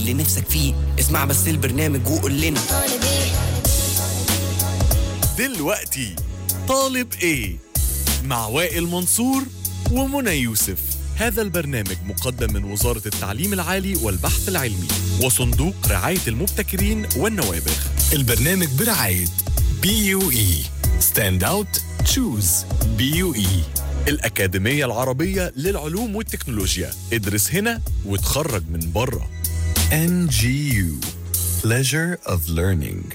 اللي نفسك فيه اسمع بس البرنامج وقول لنا دلوقتي طالب ايه مع وائل منصور ومنى يوسف هذا البرنامج مقدم من وزارة التعليم العالي والبحث العلمي وصندوق رعاية المبتكرين والنوابغ البرنامج برعاية بي يو اي ستاند اوت تشوز بي يو اي الأكاديمية العربية للعلوم والتكنولوجيا ادرس هنا وتخرج من بره ان جي يو pleasure of learning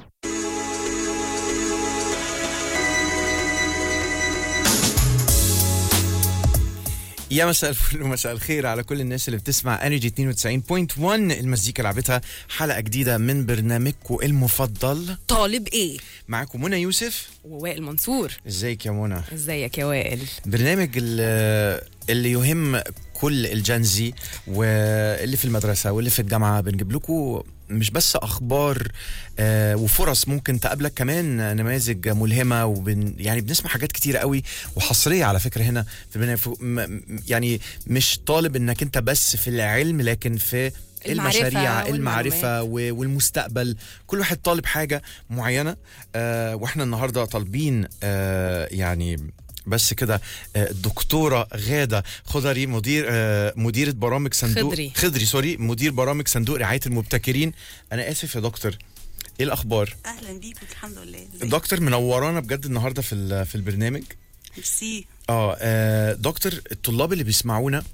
يا مساء الفل ومساء الخير على كل الناس اللي بتسمع انرجي 92.1 المزيكا لعبتها حلقه جديده من برنامجكم المفضل طالب ايه معاكم منى يوسف ووائل منصور ازيك يا منى ازيك يا وائل برنامج ال- اللي يهم كل الجنزي واللي في المدرسه واللي في الجامعه بنجيب لكم مش بس اخبار آه، وفرص ممكن تقابلك كمان نماذج ملهمه وبن يعني بنسمع حاجات كتيره قوي وحصريه على فكره هنا في البرنامج ف- م- م- يعني مش طالب انك انت بس في العلم لكن في المعرفة المشاريع والمعلومات. المعرفة و- والمستقبل كل واحد طالب حاجة معينة آه واحنا النهاردة طالبين آه يعني بس كده آه، الدكتورة غادة خضري مدير آه مديرة برامج صندوق خضري. خضري سوري مدير برامج صندوق رعاية المبتكرين أنا آسف يا دكتور إيه الأخبار؟ اهلا بيكم الحمد لله ازيك؟ دكتور منورانا بجد النهاردة في ال- في البرنامج ميرسي اه آه، دكتور الطلاب اللي بيسمعونا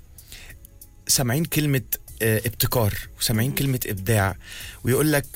سامعين كلمة آه، ابتكار وسامعين كلمة إبداع ويقول لك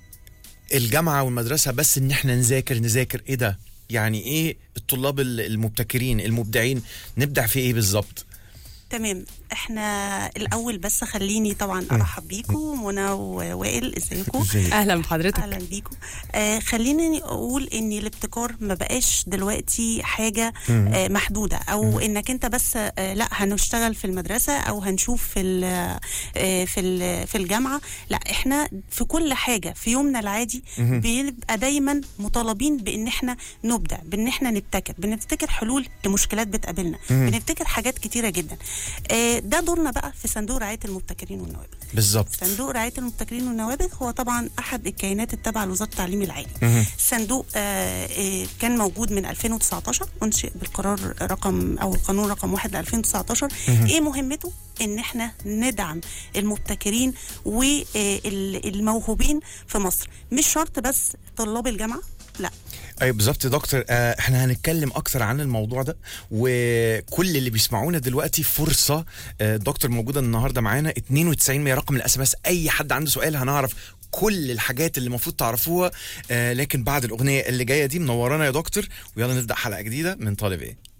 الجامعة والمدرسة بس إن إحنا نذاكر نذاكر إيه ده؟ يعني إيه الطلاب ال- المبتكرين المبدعين نبدع في إيه بالظبط؟ تمام احنا الاول بس خليني طبعا ارحب بيكم منى ووائل ازيكم اهلا بحضرتك اهلا بيكم آه خليني اقول ان الابتكار ما بقاش دلوقتي حاجه آه محدوده او انك انت بس آه لا هنشتغل في المدرسه او هنشوف في ال آه في ال في الجامعه لا احنا في كل حاجه في يومنا العادي بيبقى دايما مطالبين بان احنا نبدع بان احنا نبتكر بنبتكر حلول لمشكلات بتقابلنا بنبتكر حاجات كتيره جدا آه ده دورنا بقى في صندوق رعايه المبتكرين والنوابغ بالظبط صندوق رعاية المبتكرين والنوابغ هو طبعا أحد الكيانات التابعة لوزارة التعليم العالي الصندوق آه، آه، كان موجود من 2019 أنشئ بالقرار رقم أو القانون رقم 1 ل 2019 إيه مهمته؟ إن إحنا ندعم المبتكرين والموهوبين في مصر مش شرط بس طلاب الجامعة لا اي بالظبط يا دكتور آه احنا هنتكلم اكتر عن الموضوع ده وكل اللي بيسمعونا دلوقتي فرصه آه دكتور موجوده النهارده معانا 92 100 رقم الاس ام اس اي حد عنده سؤال هنعرف كل الحاجات اللي المفروض تعرفوها آه لكن بعد الاغنيه اللي جايه دي منورانا يا دكتور ويلا نبدا حلقه جديده من طالب ايه